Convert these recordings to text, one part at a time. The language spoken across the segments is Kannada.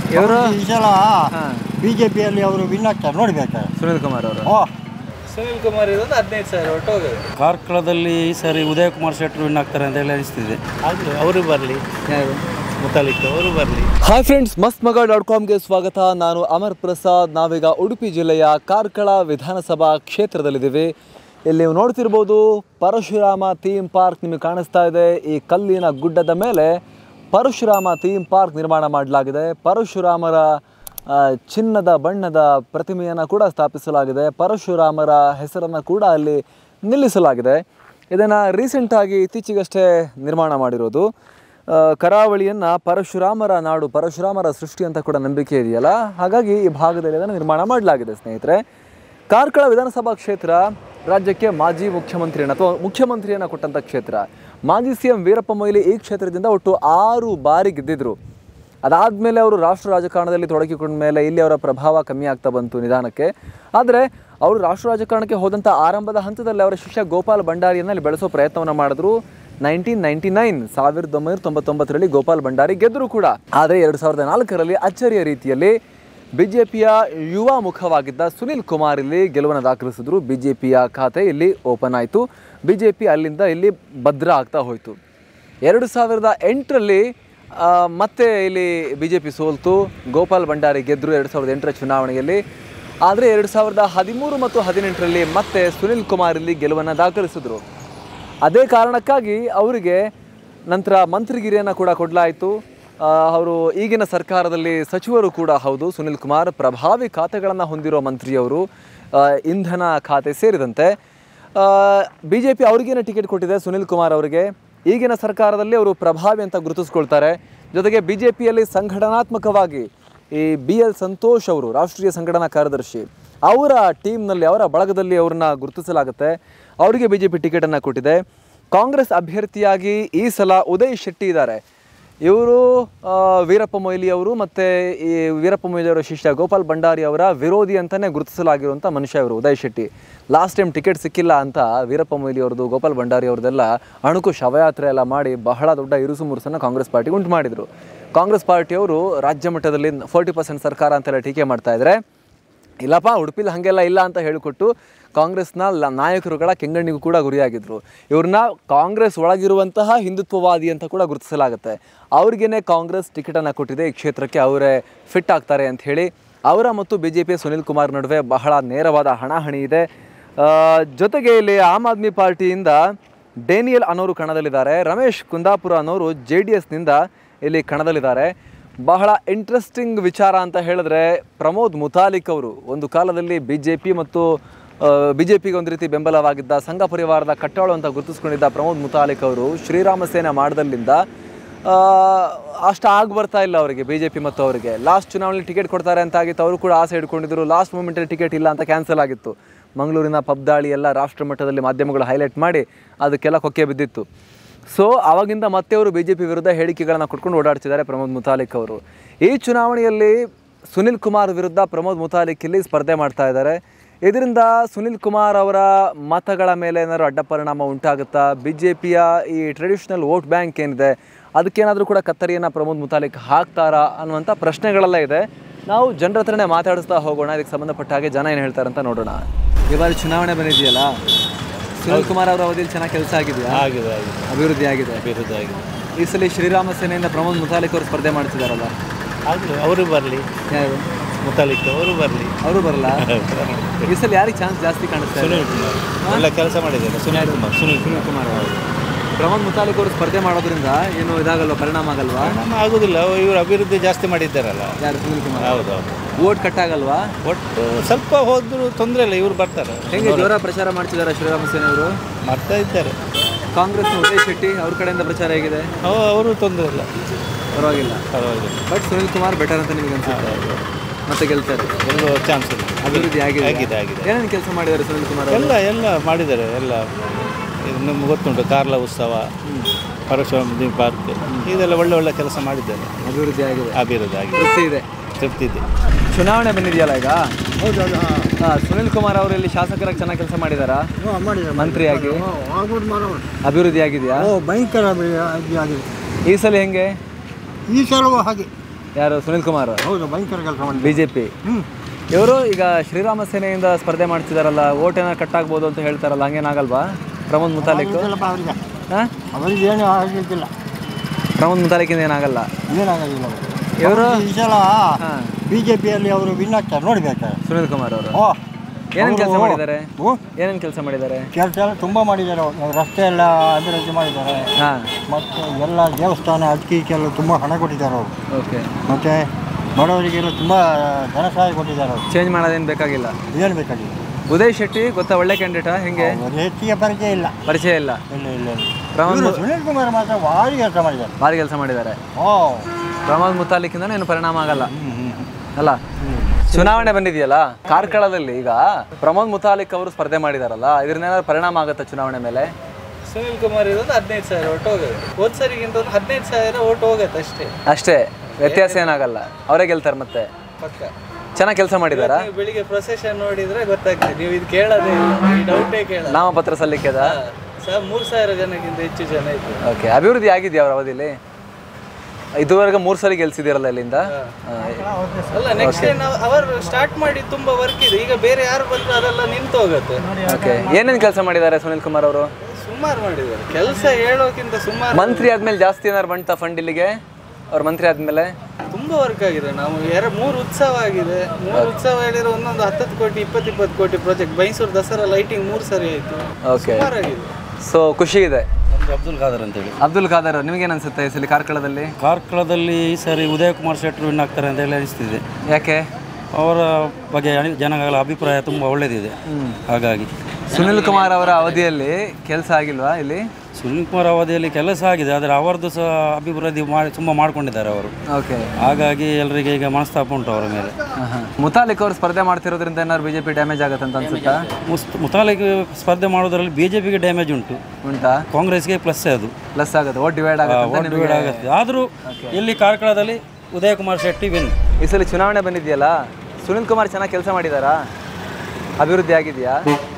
ಇವರು ಈ ಸಲ ಬಿ ಜೆ ಪಿಯಲ್ಲಿ ಅವರು ವಿನ್ ಆಗ್ತಾರೆ ನೋಡ್ಬೇಕು ಸುನಿಲ್ ಕುಮಾರ್ ಅವರು ಓ ಸುನಿಲ್ ಕುಮಾರ್ ಇರೋದು ಹದಿನೈದು ಸಾವಿರ ಒಟ್ಟು ಹೋಗೋದು ಕಾರ್ಕಳದಲ್ಲಿ ಈ ಸಾರಿ ಉದಯ ಕುಮಾರ್ ಶೆಟ್ಟರು ವಿನ್ ಆಗ್ತಾರೆ ಅಂತ ಹೇಳಿ ಅನಿಸ್ತಿದೆ ಆದರೂ ಅವರು ಬರಲಿ ಯಾರು ಮುತಾಲಿಕ್ ಅವರು ಬರಲಿ ಹಾಯ್ ಫ್ರೆಂಡ್ಸ್ ಮಸ್ತ್ ಮಗ ಡಾಟ್ ಕಾಮ್ಗೆ ಸ್ವಾಗತ ನಾನು ಅಮರ್ ಪ್ರಸಾದ್ ನಾವೀಗ ಉಡುಪಿ ಜಿಲ್ಲೆಯ ಕಾರ್ಕಳ ವಿಧಾನಸಭಾ ಕ್ಷೇತ್ರದಲ್ಲಿದ್ದೀವಿ ಇಲ್ಲಿ ನೀವು ನೋಡ್ತಿರ್ಬೋದು ಪರಶುರಾಮ ಥೀಮ್ ಪಾರ್ಕ್ ನಿಮಗೆ ಕಾಣಿಸ್ತಾ ಇದೆ ಈ ಕಲ್ಲಿನ ಗುಡ್ಡದ ಮೇಲೆ ಪರಶುರಾಮ ಥೀಮ್ ಪಾರ್ಕ್ ನಿರ್ಮಾಣ ಮಾಡಲಾಗಿದೆ ಪರಶುರಾಮರ ಆ, ಚಿನ್ನದ ಬಣ್ಣದ ಪ್ರತಿಮೆಯನ್ನು ಕೂಡ ಸ್ಥಾಪಿಸಲಾಗಿದೆ ಪರಶುರಾಮರ ಹೆಸರನ್ನು ಕೂಡ ಅಲ್ಲಿ ನಿಲ್ಲಿಸಲಾಗಿದೆ ಇದನ್ನು ರೀಸೆಂಟಾಗಿ ಇತ್ತೀಚೆಗಷ್ಟೇ ನಿರ್ಮಾಣ ಮಾಡಿರೋದು ಆ, ಕರಾವಳಿಯನ್ನ ಪರಶುರಾಮರ ನಾಡು ಪರಶುರಾಮರ ಸೃಷ್ಟಿ ಅಂತ ಕೂಡ ನಂಬಿಕೆ ಇದೆಯಲ್ಲ ಹಾಗಾಗಿ ಈ ಭಾಗದಲ್ಲಿ ಅದನ್ನು ನಿರ್ಮಾಣ ಮಾಡಲಾಗಿದೆ ಸ್ನೇಹಿತರೆ ಕಾರ್ಕಳ ವಿಧಾನಸಭಾ ಕ್ಷೇತ್ರ ರಾಜ್ಯಕ್ಕೆ ಮಾಜಿ ಮುಖ್ಯಮಂತ್ರಿಯನ್ನು ಅಥವಾ ಮುಖ್ಯಮಂತ್ರಿಯನ್ನು ಕೊಟ್ಟಂಥ ಕ್ಷೇತ್ರ ಮಾಜಿ ಸಿ ಎಂ ವೀರಪ್ಪ ಮೊಯ್ಲಿ ಈ ಕ್ಷೇತ್ರದಿಂದ ಒಟ್ಟು ಆರು ಬಾರಿ ಗೆದ್ದಿದ್ರು ಅದಾದಮೇಲೆ ಅವರು ರಾಷ್ಟ್ರ ರಾಜಕಾರಣದಲ್ಲಿ ತೊಡಗಿಕೊಂಡ ಮೇಲೆ ಇಲ್ಲಿ ಅವರ ಪ್ರಭಾವ ಕಮ್ಮಿ ಆಗ್ತಾ ಬಂತು ನಿಧಾನಕ್ಕೆ ಆದರೆ ಅವರು ರಾಷ್ಟ್ರ ರಾಜಕಾರಣಕ್ಕೆ ಹೋದಂಥ ಆರಂಭದ ಹಂತದಲ್ಲಿ ಅವರ ಶಿಷ್ಯ ಗೋಪಾಲ್ ಭಂಡಾರಿಯನ್ನು ಅಲ್ಲಿ ಬೆಳೆಸೋ ಪ್ರಯತ್ನವನ್ನು ಮಾಡಿದ್ರು ನೈನ್ಟೀನ್ ನೈಂಟಿ ನೈನ್ ಸಾವಿರದ ಒಂಬೈನೂರ ತೊಂಬತ್ತೊಂಬತ್ತರಲ್ಲಿ ಗೋಪಾಲ್ ಭಂಡಾರಿ ಗೆದ್ದರು ಕೂಡ ಆದರೆ ಎರಡು ಸಾವಿರದ ನಾಲ್ಕರಲ್ಲಿ ಅಚ್ಚರಿಯ ರೀತಿಯಲ್ಲಿ ಬಿಜೆಪಿಯ ಯುವ ಮುಖವಾಗಿದ್ದ ಸುನಿಲ್ ಕುಮಾರ್ ಇಲ್ಲಿ ಗೆಲುವನ್ನು ದಾಖಲಿಸಿದ್ರು ಬಿಜೆಪಿಯ ಖಾತೆ ಇಲ್ಲಿ ಓಪನ್ ಆಯಿತು ಬಿಜೆಪಿ ಅಲ್ಲಿಂದ ಇಲ್ಲಿ ಭದ್ರ ಆಗ್ತಾ ಹೋಯಿತು ಎರಡು ಸಾವಿರದ ಎಂಟರಲ್ಲಿ ಆ, ಮತ್ತೆ ಇಲ್ಲಿ ಬಿ ಜೆ ಪಿ ಸೋಲ್ತು ಗೋಪಾಲ್ ಭಂಡಾರಿ ಗೆದ್ದರು ಎರಡು ಸಾವಿರದ ಎಂಟರ ಚುನಾವಣೆಯಲ್ಲಿ ಆದರೆ ಎರಡು ಸಾವಿರದ ಹದಿಮೂರು ಮತ್ತು ಹದಿನೆಂಟರಲ್ಲಿ ಮತ್ತೆ ಸುನಿಲ್ ಕುಮಾರ್ ಇಲ್ಲಿ ಗೆಲುವನ್ನು ದಾಖಲಿಸಿದ್ರು ಅದೇ ಕಾರಣಕ್ಕಾಗಿ ಅವರಿಗೆ ನಂತರ ಮಂತ್ರಿಗಿರಿಯನ್ನು ಕೂಡ ಕೊಡಲಾಯಿತು ಅವರು ಈಗಿನ ಸರ್ಕಾರದಲ್ಲಿ ಸಚಿವರು ಕೂಡ ಹೌದು ಸುನಿಲ್ ಕುಮಾರ್ ಪ್ರಭಾವಿ ಖಾತೆಗಳನ್ನು ಹೊಂದಿರೋ ಮಂತ್ರಿಯವರು ಆ, ಇಂಧನ ಖಾತೆ ಸೇರಿದಂತೆ ಬಿ ಜೆ ಪಿ ಅವ್ರಿಗೇನೆ ಟಿಕೆಟ್ ಕೊಟ್ಟಿದೆ ಸುನಿಲ್ ಕುಮಾರ್ ಅವರಿಗೆ ಈಗಿನ ಸರ್ಕಾರದಲ್ಲಿ ಅವರು ಪ್ರಭಾವಿ ಅಂತ ಗುರುತಿಸ್ಕೊಳ್ತಾರೆ ಜೊತೆಗೆ ಬಿ ಜೆ ಪಿಯಲ್ಲಿ ಸಂಘಟನಾತ್ಮಕವಾಗಿ ಈ ಬಿ ಎಲ್ ಸಂತೋಷ್ ಅವರು ರಾಷ್ಟ್ರೀಯ ಸಂಘಟನಾ ಕಾರ್ಯದರ್ಶಿ ಅವರ ಟೀಮ್ನಲ್ಲಿ ಅವರ ಬಳಗದಲ್ಲಿ ಅವ್ರನ್ನ ಗುರುತಿಸಲಾಗುತ್ತೆ ಅವರಿಗೆ ಬಿ ಜೆ ಪಿ ಟಿಕೆಟನ್ನು ಕೊಟ್ಟಿದೆ ಕಾಂಗ್ರೆಸ್ ಅಭ್ಯರ್ಥಿಯಾಗಿ ಈ ಸಲ ಉದಯ್ ಶೆಟ್ಟಿ ಇದ್ದಾರೆ ಇವರು ಆ, ವೀರಪ್ಪ ಮೊಯ್ಲಿ ಅವರು ಮತ್ತು ಈ ವೀರಪ್ಪ ಮೊಯ್ಲಿ ಅವರ ಶಿಷ್ಯ ಗೋಪಾಲ್ ಭಂಡಾರಿ ಅವರ ವಿರೋಧಿ ಅಂತಲೇ ಗುರುತಿಸಲಾಗಿರುವಂಥ ಮನುಷ್ಯ ಇವರು Uday Shetty last time ticket ಸಿಕ್ಕಿಲ್ಲ ಅಂತ ವೀರಪ್ಪ ಮೊಯ್ಲಿ ಅವ್ರದ್ದು ಗೋಪಾಲ್ ಭಂಡಾರಿ ಅವ್ರದ್ದೆಲ್ಲ ಅಣುಕು ಶವಯಾತ್ರೆ ಎಲ್ಲ ಮಾಡಿ ಬಹಳ ದೊಡ್ಡ ಇರುಸು ಮುರುಸನ್ನು ಕಾಂಗ್ರೆಸ್ ಪಾರ್ಟಿಗೆ ಉಂಟು ಮಾಡಿದರು ಕಾಂಗ್ರೆಸ್ ಪಾರ್ಟಿಯವರು ರಾಜ್ಯ ಮಟ್ಟದಲ್ಲಿ ಫೋರ್ಟಿ ಪರ್ಸೆಂಟ್ ಸರ್ಕಾರ ಅಂತೆಲ್ಲ ಟೀಕೆ ಮಾಡ್ತಾ ಇದ್ದಾರೆ ಇಲ್ಲಪ್ಪ ಉಡುಪಿಲಿ ಹಾಗೆಲ್ಲ ಇಲ್ಲ ಅಂತ ಹೇಳಿಕೊಟ್ಟು ಕಾಂಗ್ರೆಸ್ನ ಲ- ನಾಯಕರುಗಳ ಕೆಂಗಣ್ಣಿಗೂ ಕೂಡ ಗುರಿಯಾಗಿದ್ದರು ಇವ್ರನ್ನ ಕಾಂಗ್ರೆಸ್ ಒಳಗಿರುವಂತಹ ಹಿಂದುತ್ವವಾದಿ ಅಂತ ಕೂಡ ಗುರುತಿಸಲಾಗುತ್ತೆ ಅವ್ರಿಗೇನೆ ಕಾಂಗ್ರೆಸ್ ಟಿಕೆಟನ್ನು ಕೊಟ್ಟಿದೆ ಈ ಕ್ಷೇತ್ರಕ್ಕೆ ಅವರೇ ಫಿಟ್ ಆಗ್ತಾರೆ ಅಂತ ಹೇಳಿ ಅವರ ಮತ್ತು B J P Sunil Kumar ನಡುವೆ ಬಹಳ ನೇರವಾದ ಹಣಾಹಣಿ ಇದೆ ಆ, ಜೊತೆಗೆ ಇಲ್ಲಿ ಆಮ್ ಆದ್ಮಿ ಪಾರ್ಟಿಯಿಂದ ಡೇನಿಯಲ್ ಅನ್ನೋರು ಕಣದಲ್ಲಿದ್ದಾರೆ ರಮೇಶ್ ಕುಂದಾಪುರ ಅನ್ನೋರು ಜೆ ಡಿ ಎಸ್ನಿಂದ ಇಲ್ಲಿ ಕಣದಲ್ಲಿದ್ದಾರೆ ಬಹಳ ಇಂಟ್ರೆಸ್ಟಿಂಗ್ ವಿಚಾರ ಅಂತ ಹೇಳಿದ್ರೆ ಪ್ರಮೋದ್ ಮುತಾಲಿಕ್ ಅವರು ಒಂದು ಕಾಲದಲ್ಲಿ ಬಿ ಜೆ ಪಿ ಮತ್ತು ಬಿ ಜೆ ಪಿಗೆ ಒಂದು ರೀತಿ ಬೆಂಬಲವಾಗಿದ್ದ ಸಂಘ ಪರಿವಾರದ ಕಟ್ಟಾಳು ಅಂತ ಗುರುತಿಸ್ಕೊಂಡಿದ್ದ ಪ್ರಮೋದ್ ಮುತಾಲಿಕ್ ಅವರು ಶ್ರೀರಾಮ ಸೇನೆ ಮಾಡದಲ್ಲಿಂದ ಆ, ಅಷ್ಟು ಆಗಿ ಬರ್ತಾ ಇಲ್ಲ ಅವರಿಗೆ ಬಿ ಜೆ ಪಿ ಮತ್ತು ಅವರಿಗೆ ಲಾಸ್ಟ್ ಚುನಾವಣೆಯಲ್ಲಿ ಟಿಕೆಟ್ ಕೊಡ್ತಾರೆ ಅಂತ ಆಗಿತ್ತು ಅವರು ಕೂಡ ಆಸೆ ಇಟ್ಕೊಂಡಿದ್ರು ಲಾಸ್ಟ್ ಮೂಮೆಂಟಲ್ಲಿ ಟಿಕೆಟ್ ಇಲ್ಲ ಅಂತ ಕ್ಯಾನ್ಸಲ್ ಆಗಿತ್ತು ಮಂಗಳೂರಿನ ಪಬ್ದಾಳಿ ಎಲ್ಲ ರಾಷ್ಟ್ರ ಮಟ್ಟದಲ್ಲಿ ಮಾಧ್ಯಮಗಳು ಹೈಲೈಟ್ ಮಾಡಿ ಅದಕ್ಕೆಲ್ಲ ಕೊಕ್ಕೆ ಬಿದ್ದಿತ್ತು ಸೊ ಆವಾಗಿಂದ ಮತ್ತೆ ಅವರು ಬಿ ಜೆ ಪಿ ವಿರುದ್ಧ ಹೇಳಿಕೆಗಳನ್ನು ಕೊಟ್ಕೊಂಡು ಓಡಾಡ್ತಿದ್ದಾರೆ ಪ್ರಮೋದ್ ಮುತಾಲಿಕ್ ಅವರು ಈ ಚುನಾವಣೆಯಲ್ಲಿ ಸುನಿಲ್ ಕುಮಾರ್ ವಿರುದ್ಧ ಪ್ರಮೋದ್ ಮುತಾಲಿಕ್ ಇಲ್ಲಿ ಸ್ಪರ್ಧೆ ಮಾಡ್ತಾ ಇದ್ದಾರೆ ಇದರಿಂದ ಸುನಿಲ್ ಕುಮಾರ್ ಅವರ ಮತಗಳ ಮೇಲೆ ಏನಾದ್ರು ಅಡ್ಡ ಪರಿಣಾಮ ಉಂಟಾಗುತ್ತಾ ಬಿ ಜೆ ಪಿಯ ಈ ಟ್ರೆಡಿಷನಲ್ ವೋಟ್ ಬ್ಯಾಂಕ್ ಏನಿದೆ ಅದಕ್ಕೇನಾದರೂ ಕೂಡ ಕತ್ತರಿಯನ್ನು ಪ್ರಮೋದ್ ಮುತಾಲಿಕ್ ಹಾಕ್ತಾರಾ ಅನ್ನುವಂಥ ಪ್ರಶ್ನೆಗಳೆಲ್ಲ ಇದೆ ನಾವು ಜನರ ಹತ್ರನೇ ಮಾತಾಡಿಸ್ತಾ ಹೋಗೋಣ ಇದಕ್ಕೆ ಸಂಬಂಧಪಟ್ಟ ಹಾಗೆ ಜನ ಏನು ಹೇಳ್ತಾರೆ ಅಂತ ನೋಡೋಣ ಈ ಬಾರಿ ಚುನಾವಣೆ ಬಂದಿದೆಯಲ್ಲ ಸುನಿಲ್ ಕುಮಾರ್ ಅವರ ಅವಧಿಯಲ್ಲಿ ಚೆನ್ನಾಗಿ ಕೆಲಸ ಆಗಿದೆಯಾ ಆಗಿದೆ ಆಗಿದೆ ಅಭಿವೃದ್ಧಿ ಆಗಿದೆ ವಿರುದ್ಧ ಆಗಿದೆ ಈ ಸಲ ಶ್ರೀರಾಮ ಸೇನೆಯಿಂದ ಪ್ರಮೋದ್ ಮುತಾಲಿಕ್ ಅವರು ಸ್ಪರ್ಧೆ ಮಾಡ್ತಿದಾರಲ್ಲ ಆಗಲಿ ಅವರು ಬರಲಿ ಯಾರು ಮುತಾಲಿಕ್ ಅವರು ಬರಲಿ ಅವರು ಬರಲ್ಲ ಈ ಸಲ ಯಾರಿಗೆ ಚಾನ್ಸ್ ಜಾಸ್ತಿ ಕಾಣಿಸ್ತಾ ಇದೆ ಸುನಿಲ್ ಕುಮಾರ್ ಒಳ್ಳೆ ಕೆಲಸ ಮಾಡಿದ್ದಾರೆ ಸುನಿಲ್ ಕುಮಾರ್ ಸುನಿಲ್ ಸುನಿಲ್ ಕುಮಾರ್ ಅವರು ಪ್ರಮೋದ್ ಮುತಾಲಿಕ್ ಅವರು ಸ್ಪರ್ಧೆ ಮಾಡೋದ್ರಿಂದ ಏನು ಇದಾಗಲ್ವಾ ಪರಿಣಾಮ ಆಗಲ್ವಾ ನಮ್ಮ ಆಗೋದಿಲ್ಲ ಇವರು ಅಭಿವೃದ್ಧಿ ಜಾಸ್ತಿ ಮಾಡಿದ್ದಾರಲ್ಲ ಯಾರು ಸುನಿಲ್ ಕುಮಾರ್ ಹೌದು ಹೌದು ಓಟ್ ಕಟ್ ಆಗಲ್ವಾ ಒಟ್ಟು ಸ್ವಲ್ಪ ಹೋದ್ರು ತೊಂದರೆ ಇಲ್ಲ ಇವ್ರು ಬರ್ತಾರೆ ಹೆಂಗೆ ಜೋರ ಪ್ರಚಾರ ಮಾಡ್ತಿದ್ದಾರೆ ಶ್ರೀರಾಮ ಸೇನೆ ಅವರು ಮಾಡ್ತಾ ಇದ್ದಾರೆ ಕಾಂಗ್ರೆಸ್ನ ಉದಯ್ ಶೆಟ್ಟಿ ಅವ್ರ ಕಡೆಯಿಂದ ಪ್ರಚಾರ ಹೇಗಿದೆ ಅವ- ಅವರು ತೊಂದರೆ ಇಲ್ಲ ಪರವಾಗಿಲ್ಲ ಪರವಾಗಿಲ್ಲ ಬಟ್ ಸುನಿಲ್ ಕುಮಾರ್ ಬೆಟರ್ ಅಂತ ನಿಮಗೆ ಅನ್ಸುತ್ತೆ ಮತ್ತೆ ಗೆಲ್ತಾರೆ ಎಲ್ಲೋ ಚಾನ್ಸ್ ಇಲ್ಲ ಅಭಿವೃದ್ಧಿ ಆಗಿದೆ ಆಗಿದೆ ಆಗಿದೆ ಏನೇನು ಕೆಲಸ ಮಾಡಿದ್ದಾರೆ ಸುನಿಲ್ ಕುಮಾರ್ ಅವರು ಎಲ್ಲ ಎಲ್ಲ ಮಾಡಿದ್ದಾರೆ ಎಲ್ಲ ಇದು ನಿಮ್ಗೆ ಗೊತ್ತುಂಟು ಕಾರ್ಲ ಉತ್ಸವ ಪರಶುರಾಮ ಪಾರ್ಕ್ ಇದೆಲ್ಲ ಒಳ್ಳೆ ಒಳ್ಳೆ ಕೆಲಸ ಮಾಡಿದ್ದಾರೆ ಅಭಿವೃದ್ಧಿ ಆಗಿದೆ ಅಭಿವೃದ್ಧಿ ಆಗಿದೆ ತೃಪ್ತಿ ಇದೆ ತೃಪ್ತಿ ಇದೆ ಚುನಾವಣೆ ಬಂದಿದೆಯಲ್ಲ ಈಗ ಹೌದು ಹಾ, ಸುನಿಲ್ ಕುಮಾರ್ ಅವರು ಇಲ್ಲಿ ಶಾಸಕರಾಗಿ ಚೆನ್ನಾಗಿ ಕೆಲಸ ಮಾಡಿದಾರಾ ಮಾಡಿದ್ದಾರೆ ಮಂತ್ರಿಯಾಗಿ ಅಭಿವೃದ್ಧಿ ಆಗಿದೆಯಾ ಓ ಭಯಂಕರ ಅಭಿವೃದ್ಧಿ ಆಗಿದೆ ಈ ಸಲ ಹೆಂಗೆ ಈ ಸಲವೂ ಹಾಗೆ ಯಾರು ಸುನಿಲ್ ಕುಮಾರ್ ಹೌದು ಭಯಂಕರ ಕೆಲಸ ಮಾಡಿ ಬಿ ಜೆ ಪಿ ಇವರು ಈಗ ಶ್ರೀರಾಮ ಸೇನೆಯಿಂದ ಸ್ಪರ್ಧೆ ಮಾಡ್ತಿದಾರಲ್ಲ ಓಟ್ ಏನಾರು ಕಟ್ ಆಗ್ಬೋದು ಅಂತ ಹೇಳ್ತಾರಲ್ಲ ಹಂಗೇನಾಗಲ್ವಾ ಪ್ರಮೋದ್ ಮುತಾಲಿಕ್ ಇಲ್ಲಪ್ಪ ಅವರಿಗೆ ಹಾಂ ಅವರಿಗೆ ಏನು ಆಗಲಿಕ್ಕಿಲ್ಲ ಪ್ರಮೋದ್ ಮುತಾಲಿಕಿಂದ ಏನಾಗಲ್ಲ ಏನಾಗೋದಿಲ್ಲ ಇವರು ಈ ಸಲ ಹಾಂ ಬಿ ಜೆ ಪಿಯಲ್ಲಿ ಅವರು ವಿನ್ ಆಗ್ತಾರೆ ನೋಡ್ಬೇಕಾದ್ರೆ ಸುನಿಲ್ ಕುಮಾರ್ ಅವರು ಓ ಏನೇನು ಕೆಲಸ ಅವ್ರು- ಮಾಡಿದ್ದಾರೆ ಓ ಏನೇನು ಕೆಲಸ ಮಾಡಿದ್ದಾರೆ ಕೆಲಸ ಎಲ್ಲ ತುಂಬ ಮಾಡಿದ್ದಾರೆ ಅವ್ರು. ರಸ್ತೆ ಎಲ್ಲ ಅಭಿವೃದ್ಧಿ ಮಾಡಿದ್ದಾರೆ ಹಾಂ ಮತ್ತು ಎಲ್ಲ ದೇವಸ್ಥಾನ ಅದಕ್ಕೆಲ್ಲ ತುಂಬ ಹಣ ಕೊಟ್ಟಿದ್ದಾರೆ ಅವರು ಓಕೆ ಮತ್ತು ಬಡವರಿಗೆಲ್ಲ ತುಂಬ ಧನ ಸಹಾಯ ಕೊಟ್ಟಿದ್ದಾರೆ ಅವರು ಚೇಂಜ್ ಮಾಡೋದೇನು ಬೇಕಾಗಿಲ್ಲ ಏನು ಬೇಕಾಗಿದೆ ಉದಯ್ ಶೆಟ್ಟಿ ಗೊತ್ತಾ ಒಳ್ಳೆ ಕ್ಯಾಂಡಿಡೇಟಾ ಹೆಂಗೆ ಅವರು ಹೆಚ್ಚಿಗೆ ಪರಿಚಯ ಇಲ್ಲ ಪರಿಚಯ ಇಲ್ಲ ಇಲ್ಲ ಇಲ್ಲ ಇಲ್ಲ ಪ್ರಮೋದ್ ಇವರು ಸುನೀಲ್ ಕುಮಾರ್ ಮಾತ್ರ ಭಾರಿ ಕೆಲಸ ಮಾಡಿದ್ದಾರೆ ಭಾರಿ ಕೆಲಸ ಮಾಡಿದ್ದಾರೆ ಓ ಪ್ರಮೋದ್ ಮುತಾಲಿಕಿಂದ ಏನು ಪರಿಣಾಮ ಆಗಲ್ಲ ಅಲ್ಲ ಚುನಾವಣೆ ಬಂದಿದೆಯಲ್ಲ ಕಾರ್ಕಳದಲ್ಲಿ ಈಗ ಪ್ರಮೋದ್ ಮುತಾಲಿಕ್ ಅವರು ಸ್ಪರ್ಧೆ ಮಾಡಿದಾರಲ್ಲ ಇದರಿಂದ ಏನಾದ್ರು ಪರಿಣಾಮ ಆಗುತ್ತಾ ಚುನಾವಣೆ ಮೇಲೆ ಸುನಿಲ್ ಕುಮಾರ್ ಇರೋದು ಹದಿನೈದು ಸಾವಿರ ಓಟ್ ಹೋಗುತ್ತೆ ಹೋದ್ ಸರಿಗಿಂತ ಒಂದು ಹದಿನೈದು ಸಾವಿರ ಓಟ್ ಹೋಗುತ್ತೆ ಅಷ್ಟೇ ಅಷ್ಟೇ ವ್ಯತ್ಯಾಸ ಏನಾಗಲ್ಲ ಅವರೇ ಗೆಲ್ತಾರೆ ಮತ್ತೆ ಪಕ್ಕ ಚೆನ್ನಾಗಿ ಕೆಲಸ ಮಾಡಿದಾರಾ ನೀವು ಬೆಳಿಗ್ಗೆ ಪ್ರೊಸೆಷನ್ ನೋಡಿದ್ರೆ ಗೊತ್ತಾಗ್ತದೆ ನೀವು ಇದು ಕೇಳೋದೇ ಇಲ್ಲ ಈ ಡೌಟೇ ಕೇಳಲ್ಲ ನಾಮಪತ್ರ ಸಲ್ಲಿಕೆದ ಸರ್ ಮೂರು ಸಾವಿರ ಜನಕ್ಕಿಂತ ಹೆಚ್ಚು ಜನ ಇತ್ತು ಓಕೆ ಅಭಿವೃದ್ಧಿ ಆಗಿದೆಯಾ ಅವ್ರ ಅವಧಿಲಿ ಇದುವರೆಗೆ ಮೂರು ಸಲ ಗೆಲ್ಸಿದಿರಲ್ಲ ಇಲ್ಲಿಂದ ಆ, ಅಲ್ಲ ನೆಕ್ಸ್ಟ್ ನಾವು ಅವರು ಸ್ಟಾರ್ಟ್ ಮಾಡಿ ತುಂಬಾ ವರ್ಕ್ ಇದೆ ಈಗ ಬೇರೆ ಯಾರು ಬಂದ್ರೆ ಅದೆಲ್ಲ ನಿಂತು ಹೋಗುತ್ತೆ ಓಕೆ ಏನೇನು ಕೆಲಸ ಮಾಡಿದ್ದಾರೆ ಸುನಿಲ್ ಕುಮಾರ್ ಅವರು ಸುಮಾರು ಮಾಡಿದ್ದಾರೆ ಕೆಲಸ ಹೇಳೋಕ್ಕಿಂತ ಸುಮಾರು ಮಂತ್ರಿ ಆದ್ಮೇಲೆ ಜಾಸ್ತಿ ಏನಾರು ಬಂತ ಫಂಡ್ ಇಲ್ಲಿಗೆ ಅವ್ರ ಮಂತ್ರಿ ಆದ್ಮೇಲೆ ತುಂಬಾ ವರ್ಕ್ ಆಗಿದೆ ನಾವು ಎರಡು ಮೂರು ಉತ್ಸವ ಆಗಿದೆ ಮೂರು ಉತ್ಸವ ಹೇಳಿದ್ರೆ ಒಂದೊಂದು ಹತ್ತತ್ತು ಕೋಟಿ ಇಪ್ಪತ್ತು ಇಪ್ಪತ್ತು ಕೋಟಿ ಪ್ರಾಜೆಕ್ಟ್ ಮೈಸೂರು ದಸರಾ ಲೈಟಿಂಗ್ ಮೂರು ಸರಿ ಆಯ್ತು ಓಕೆ ಸುಮಾರಾಗಿದೆ ಸೊ ಖುಷಿ ಇದೆ ನಮ್ದು ಅಬ್ದುಲ್ ಖಾದರ್ ಅಂತೇಳಿ ಅಬ್ದುಲ್ ಖಾದರ್ ನಿಮಗೇನು ಅನ್ಸುತ್ತೆ ಈ ಸಲ ಕಾರ್ಕಳದಲ್ಲಿ ಕಾರ್ಕಳದಲ್ಲಿ ಈ ಸರಿ ಉದಯ ಕುಮಾರ್ ಶೆಟ್ಟರು ವಿನ್ ಆಗ್ತಾರೆ ಅಂತ ಹೇಳಿ ಅನಿಸ್ತಿದೆ ಯಾಕೆ ಅವರ ಬಗ್ಗೆ ಅನಿ- ಜನಗಳ ಅಭಿಪ್ರಾಯ ತುಂಬ ಒಳ್ಳೆಯದಿದೆ ಹಾಗಾಗಿ ಸುನಿಲ್ ಕುಮಾರ್ ಅವರ ಅವಧಿಯಲ್ಲಿ ಕೆಲಸ ಆಗಿಲ್ವಾ ಇಲ್ಲಿ ಸುನಿಲ್ ಕುಮಾರ್ ಅವಧಿಯಲ್ಲಿ ಕೆಲಸ ಆಗಿದೆ ಆದರೆ ಅವರದ್ದು ಸಹ ಅಭಿವೃದ್ಧಿ ಮಾಡಿ ತುಂಬ ಮಾಡ್ಕೊಂಡಿದ್ದಾರೆ ಅವರು ಓಕೆ ಹಾಗಾಗಿ ಎಲ್ಲರಿಗೆ ಈಗ ಮನಸ್ತಾಪ ಉಂಟು ಅವರ ಮೇಲೆ ಮುತಾಲಿಕ್ ಅವರು ಸ್ಪರ್ಧೆ ಮಾಡ್ತಿರೋದ್ರಿಂದ ಏನಾದ್ರು ಬಿಜೆಪಿ ಡ್ಯಾಮೇಜ್ ಆಗತ್ತೆ ಅಂತ ಅನ್ಸುತ್ತಾ ಮುಸ್ ಮುತಾಲಿಕ್ ಸ್ಪರ್ಧೆ ಮಾಡೋದ್ರಲ್ಲಿ ಬಿ ಜೆ ಪಿಗೆ ಡ್ಯಾಮೇಜ್ ಉಂಟು ಉಂಟಾ ಕಾಂಗ್ರೆಸ್ಗೆ ಪ್ಲಸ್ ಅದು ಪ್ಲಸ್ ಆಗುತ್ತೆ ಓಟ್ ಡಿವೈಡ್ ಆಗುತ್ತೆ ಅಂತ ಓಟ್ ಡಿವೈಡ್ ಆಗುತ್ತೆ ಆದರೂ ಇಲ್ಲಿ ಕಾರ್ಕಳದಲ್ಲಿ ಉದಯ ಕುಮಾರ್ ಶೆಟ್ಟಿ ವಿನ್ ಈ ಸಲ ಚುನಾವಣೆ ಬಂದಿದೆಯಲ್ಲ ಸುನಿಲ್ ಕುಮಾರ್ ಚೆನ್ನಾಗಿ ಕೆಲಸ ಮಾಡಿದಾರಾ ಅಭಿವೃದ್ಧಿ ಆಗಿದೆಯಾ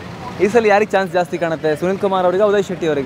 ಈ ಸಲ ಯಾರಿಗೆ ಚಾನ್ಸ್ ಜಾಸ್ತಿ ಕಾಣುತ್ತೆ ಸುನಿಲ್ ಕುಮಾರ್ ಅವರಿಗ ಉದಯ್ ಶೆಟ್ಟಿ ಅವರಿಗ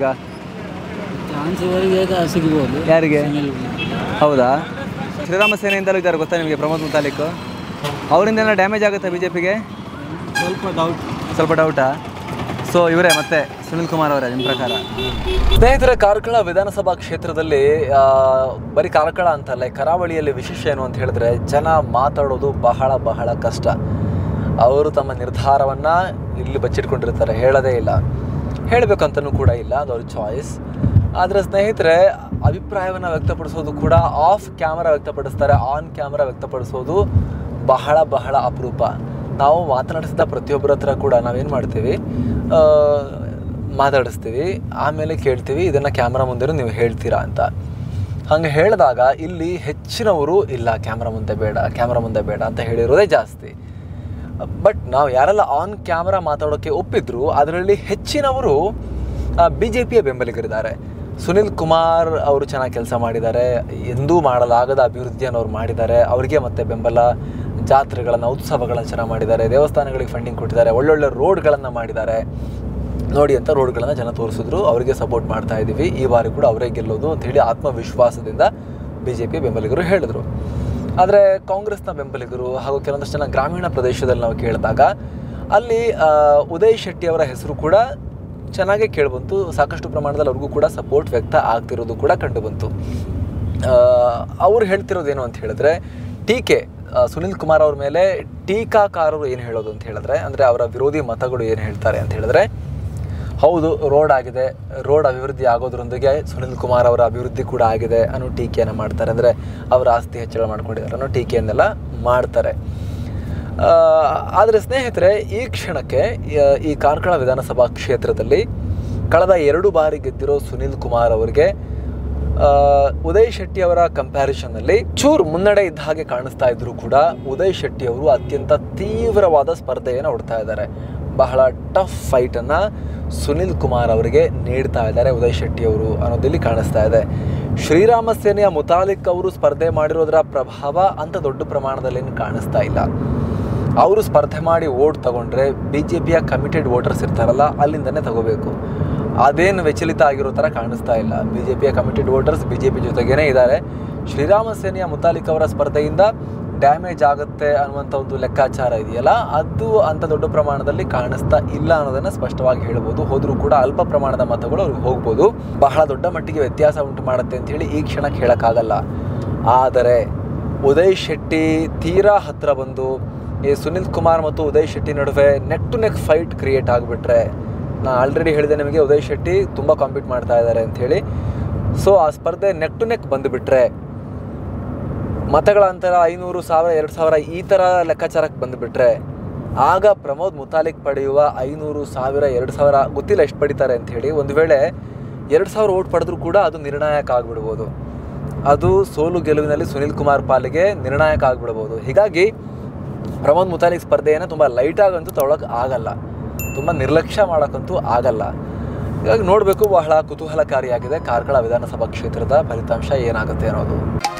ಚಾನ್ಸ್ ಇವರಿಗೆ ಸಿಗ್ಬೋದು ಯಾರಿಗೆ ಹೌದಾ ಶ್ರೀರಾಮ ಸೇನೆಯಿಂದಲೂ ಇದ್ದಾರೆ ಗೊತ್ತಾ ನಿಮಗೆ ಪ್ರಮೋದ್ ಮುತಾಲಿಕ್ ಅವರಿಂದ ಏನೋ ಡ್ಯಾಮೇಜ್ ಆಗುತ್ತೆ ಬಿ ಜೆ ಪಿಗೆ ಸ್ವಲ್ಪ ಡೌಟ್ ಸ್ವಲ್ಪ ಡೌಟಾ ಸೊ ಇವರೇ ಮತ್ತೆ ಸುನಿಲ್ ಕುಮಾರ್ ಅವರೇ ನಿಮ್ಮ ಪ್ರಕಾರ ಸ್ನೇಹಿತರೆ ಕಾರ್ಕಳ ವಿಧಾನಸಭಾ ಕ್ಷೇತ್ರದಲ್ಲಿ ಆ, ಬರೀ ಕಾರ್ಕಳ ಅಂತಲ್ಲ ಈ ಕರಾವಳಿಯಲ್ಲಿ ವಿಶೇಷ ಏನು ಅಂತ ಹೇಳಿದ್ರೆ ಜನ ಮಾತಾಡೋದು ಬಹಳ ಬಹಳ ಕಷ್ಟ ಅವರು ತಮ್ಮ ನಿರ್ಧಾರವನ್ನು ಇಲ್ಲಿ ಬಚ್ಚಿಟ್ಕೊಂಡಿರ್ತಾರೆ ಹೇಳೋದೇ ಇಲ್ಲ ಹೇಳಬೇಕಂತನೂ ಕೂಡ ಇಲ್ಲ ಅದು ಅವ್ರ ಚಾಯ್ಸ್ ಆದರೆ ಸ್ನೇಹಿತರೆ ಅಭಿಪ್ರಾಯವನ್ನು ವ್ಯಕ್ತಪಡಿಸೋದು ಕೂಡ ಆಫ್ ಕ್ಯಾಮರಾ ವ್ಯಕ್ತಪಡಿಸ್ತಾರೆ ಆನ್ ಕ್ಯಾಮರಾ ವ್ಯಕ್ತಪಡಿಸೋದು ಬಹಳ ಬಹಳ ಅಪರೂಪ ನಾವು ಮಾತನಾಡಿಸಿದ ಪ್ರತಿಯೊಬ್ಬರ ಹತ್ರ ಕೂಡ ನಾವೇನು ಮಾಡ್ತೀವಿ ಆ, ಮಾತಾಡಿಸ್ತೀವಿ ಆಮೇಲೆ ಕೇಳ್ತೀವಿ ಇದನ್ನು ಕ್ಯಾಮ್ರಾ ಮುಂದೆ ನೀವು ಹೇಳ್ತೀರಾ ಅಂತ ಹಂಗೆ ಹೇಳಿದಾಗ ಇಲ್ಲಿ ಹೆಚ್ಚಿನವರು ಇಲ್ಲ ಕ್ಯಾಮ್ರಾ ಮುಂದೆ ಬೇಡ ಕ್ಯಾಮ್ರಾ ಮುಂದೆ ಬೇಡ ಅಂತ ಹೇಳಿರೋದೇ ಜಾಸ್ತಿ ಬಟ್ ನಾವು ಯಾರೆಲ್ಲ ಆನ್ ಕ್ಯಾಮ್ರಾ ಮಾತಾಡೋಕ್ಕೆ ಒಪ್ಪಿದ್ರು ಅದರಲ್ಲಿ ಹೆಚ್ಚಿನವರು ಬಿ ಜೆ ಪಿಯ ಬೆಂಬಲಿಗರಿದ್ದಾರೆ ಸುನಿಲ್ ಕುಮಾರ್ ಅವರು ಚೆನ್ನಾಗಿ ಕೆಲಸ ಮಾಡಿದ್ದಾರೆ ಎಂದೂ ಮಾಡಲಾಗದ ಅಭಿವೃದ್ಧಿಯನ್ನು ಅವ್ರು ಮಾಡಿದ್ದಾರೆ ಅವರಿಗೆ ಮತ್ತೆ ಬೆಂಬಲ ಜಾತ್ರೆಗಳನ್ನು ಉತ್ಸವಗಳನ್ನು ಚೆನ್ನಾಗಿ ಮಾಡಿದ್ದಾರೆ ದೇವಸ್ಥಾನಗಳಿಗೆ ಫಂಡಿಂಗ್ ಕೊಟ್ಟಿದ್ದಾರೆ ಒಳ್ಳೊಳ್ಳೆ ರೋಡ್ಗಳನ್ನು ಮಾಡಿದ್ದಾರೆ ನೋಡಿ ಅಂತ ರೋಡ್ಗಳನ್ನು ಜನ ತೋರಿಸಿದ್ರು ಅವರಿಗೆ ಸಪೋರ್ಟ್ ಮಾಡ್ತಾ ಇದ್ದೀವಿ ಈ ಬಾರಿ ಕೂಡ ಅವರೇ ಗೆಲ್ಲೋದು ಅಂತ ಹೇಳಿ ಆತ್ಮವಿಶ್ವಾಸದಿಂದ ಬಿ ಜೆ ಪಿ ಬೆಂಬಲಿಗರು ಹೇಳಿದ್ರು ಆದರೆ ಕಾಂಗ್ರೆಸ್ನ ಬೆಂಬಲಿಗರು ಹಾಗೂ ಕೆಲವೊಂದಷ್ಟು ಜನ ಗ್ರಾಮೀಣ ಪ್ರದೇಶದಲ್ಲಿ ನಾವು ಕೇಳಿದಾಗ ಅಲ್ಲಿ ಆ, ಉದಯ್ ಶೆಟ್ಟಿ ಅವರ ಹೆಸರು ಕೂಡ ಚೆನ್ನಾಗೇ ಕೇಳಿಬಂತು ಸಾಕಷ್ಟು ಪ್ರಮಾಣದಲ್ಲಿ ಅವ್ರಿಗೂ ಕೂಡ ಸಪೋರ್ಟ್ ವ್ಯಕ್ತ ಆಗ್ತಿರೋದು ಕೂಡ ಕಂಡುಬಂತು ಆ, ಅವ್ರು ಹೇಳ್ತಿರೋದೇನು ಅಂತ ಹೇಳಿದ್ರೆ ಟೀಕೆ ಆ, ಸುನಿಲ್ ಕುಮಾರ್ ಅವ್ರ ಮೇಲೆ ಟೀಕಾಕಾರರು ಏನು ಹೇಳೋದು ಅಂತ ಹೇಳಿದ್ರೆ ಅಂದರೆ ಅವರ ವಿರೋಧಿ ಮತಗಳು ಏನು ಹೇಳ್ತಾರೆ ಅಂತ ಹೇಳಿದ್ರೆ ಹೌದು ರೋಡ್ ಆಗಿದೆ ರೋಡ್ ಅಭಿವೃದ್ಧಿ ಆಗೋದ್ರೊಂದಿಗೆ ಸುನಿಲ್ ಕುಮಾರ್ ಅವರ ಅಭಿವೃದ್ಧಿ ಕೂಡ ಆಗಿದೆ ಅನ್ನೋ ಟೀಕೆಯನ್ನು ಮಾಡ್ತಾರೆ ಅಂದರೆ ಅವರ ಆಸ್ತಿ ಹೆಚ್ಚಳ ಮಾಡ್ಕೊಂಡಿದ್ದಾರೆ ಅನ್ನೋ ಟೀಕೆಯನ್ನೆಲ್ಲ ಮಾಡ್ತಾರೆ ಆದರೆ ಸ್ನೇಹಿತರೆ ಈ ಕ್ಷಣಕ್ಕೆ ಯ- ಈ ಕಾರ್ಕಳ ವಿಧಾನಸಭಾ ಕ್ಷೇತ್ರದಲ್ಲಿ ಕಳೆದ ಎರಡು ಬಾರಿ ಗೆದ್ದಿರೋ ಸುನಿಲ್ ಕುಮಾರ್ ಅವರಿಗೆ ಆ, ಉದಯ್ ಶೆಟ್ಟಿ ಅವರ ಕಂಪ್ಯಾರಿಸನ್ನಲ್ಲಿ ಚೂರ್ ಮುನ್ನಡೆ ಇದ್ದ ಹಾಗೆ ಕಾಣಿಸ್ತಾ ಇದ್ರು ಕೂಡ ಉದಯ್ ಶೆಟ್ಟಿ ಅವರು ಅತ್ಯಂತ ತೀವ್ರವಾದ ಸ್ಪರ್ಧೆಯನ್ನು ಹೊಡ್ತಾ ಇದ್ದಾರೆ ಬಹಳ ಟಫ್ ಫೈಟನ್ನು ಸುನಿಲ್ ಕುಮಾರ್ ಅವರಿಗೆ ನೀಡ್ತಾ ಇದ್ದಾರೆ ಉದಯ್ ಶೆಟ್ಟಿ ಅವರು ಅನ್ನೋದಿಲ್ಲಿ ಕಾಣಿಸ್ತಾ ಇದೆ ಶ್ರೀರಾಮ ಸೇನೆಯ ಮುತಾಲಿಕ್ ಅವರು ಸ್ಪರ್ಧೆ ಮಾಡಿರೋದರ ಪ್ರಭಾವ ಅಂತ ದೊಡ್ಡ ಪ್ರಮಾಣದಲ್ಲಿ ಏನು ಕಾಣಿಸ್ತಾ ಇಲ್ಲ ಅವರು ಸ್ಪರ್ಧೆ ಮಾಡಿ ಓಟ್ ತಗೊಂಡ್ರೆ ಬಿ ಜೆ ಪಿಯ ಕಮಿಟೆಡ್ ವೋಟರ್ಸ್ ಇರ್ತಾರಲ್ಲ ಅಲ್ಲಿಂದನೇ ತಗೋಬೇಕು ಅದೇನು ವಿಚಲಿತ ಆಗಿರೋ ಥರ ಕಾಣಿಸ್ತಾ ಇಲ್ಲ ಬಿ ಜೆ ಪಿಯ committed voters B J P ಜೊತೆಗೇನೆ ಇದ್ದಾರೆ ಶ್ರೀರಾಮ ಸೇನೆಯ ಮುತಾಲಿಕ್ ಅವರ ಸ್ಪರ್ಧೆಯಿಂದ ಡ್ಯಾಮೇಜ್ ಆಗುತ್ತೆ ಅನ್ನುವಂಥ ಒಂದು ಲೆಕ್ಕಾಚಾರ ಇದೆಯಲ್ಲ ಅದು ಅಂಥ ದೊಡ್ಡ ಪ್ರಮಾಣದಲ್ಲಿ ಕಾಣಿಸ್ತಾ ಇಲ್ಲ ಅನ್ನೋದನ್ನು ಸ್ಪಷ್ಟವಾಗಿ ಹೇಳ್ಬೋದು ಹೋದರೂ ಕೂಡ ಅಲ್ಪ ಪ್ರಮಾಣದ ಮತಗಳು ಅವ್ರಿಗೆ ಹೋಗ್ಬೋದು ಬಹಳ ದೊಡ್ಡ ಮಟ್ಟಿಗೆ ವ್ಯತ್ಯಾಸ ಉಂಟು ಮಾಡುತ್ತೆ ಅಂತ ಹೇಳಿ ಈ ಕ್ಷಣಕ್ಕೆ ಹೇಳೋಕ್ಕಾಗಲ್ಲ ಆದರೆ ಉದಯ್ ಶೆಟ್ಟಿ ತೀರಾ ಹತ್ರ ಬಂದು ಈ ಸುನಿಲ್ ಕುಮಾರ್ ಮತ್ತು ಉದಯ್ ಶೆಟ್ಟಿ ನಡುವೆ neck to neck fight create ಆಗಿಬಿಟ್ರೆ ನಾನು ಆಲ್ರೆಡಿ ಹೇಳಿದೆ ನಿಮಗೆ ಉದಯ್ ಶೆಟ್ಟಿ ತುಂಬ ಕಾಂಪೀಟ್ ಮಾಡ್ತಾ ಇದ್ದಾರೆ ಅಂಥೇಳಿ ಸೊ ಆ ಸ್ಪರ್ಧೆ ನೆಕ್ ಟು ನೆಕ್ ಬಂದುಬಿಟ್ರೆ ಮತಗಳ ಅಂತರ ಐನೂರು ಸಾವಿರ ಎರಡು ಸಾವಿರ ಈ ಥರ ಲೆಕ್ಕಾಚಾರಕ್ಕೆ ಬಂದುಬಿಟ್ರೆ ಆಗ ಪ್ರಮೋದ್ ಮುತಾಲಿಕ್ ಪಡೆಯುವ ಐನೂರು ಸಾವಿರ ಎರಡು ಸಾವಿರ ಗೊತ್ತಿಲ್ಲ ಎಷ್ಟು ಪಡಿತಾರೆ ಅಂತ ಹೇಳಿ ಒಂದು ವೇಳೆ ಎರಡು ಸಾವಿರ ಓಟ್ ಪಡೆದ್ರೂ ಕೂಡ ಅದು ನಿರ್ಣಾಯಕ ಆಗಿಬಿಡ್ಬೋದು ಅದು ಸೋಲು ಗೆಲುವಿನಲ್ಲಿ ಸುನಿಲ್ ಕುಮಾರ್ ಪಾಲಿಗೆ ನಿರ್ಣಾಯಕ ಆಗಿಬಿಡ್ಬೋದು ಹೀಗಾಗಿ ಪ್ರಮೋದ್ ಮುತಾಲಿಕ್ ಸ್ಪರ್ಧೆಯನ್ನು ತುಂಬ ಲೈಟಾಗಂತೂ ತೊಗೊಳಕ್ಕೆ ಆಗಲ್ಲ ತುಂಬ ನಿರ್ಲಕ್ಷ್ಯ ಮಾಡೋಕ್ಕಂತೂ ಆಗಲ್ಲ ಹೀಗಾಗಿ ನೋಡಬೇಕು ಬಹಳ ಕುತೂಹಲಕಾರಿಯಾಗಿದೆ ಕಾರ್ಕಳ ವಿಧಾನಸಭಾ ಕ್ಷೇತ್ರದ ಫಲಿತಾಂಶ ಏನಾಗುತ್ತೆ ಅನ್ನೋದು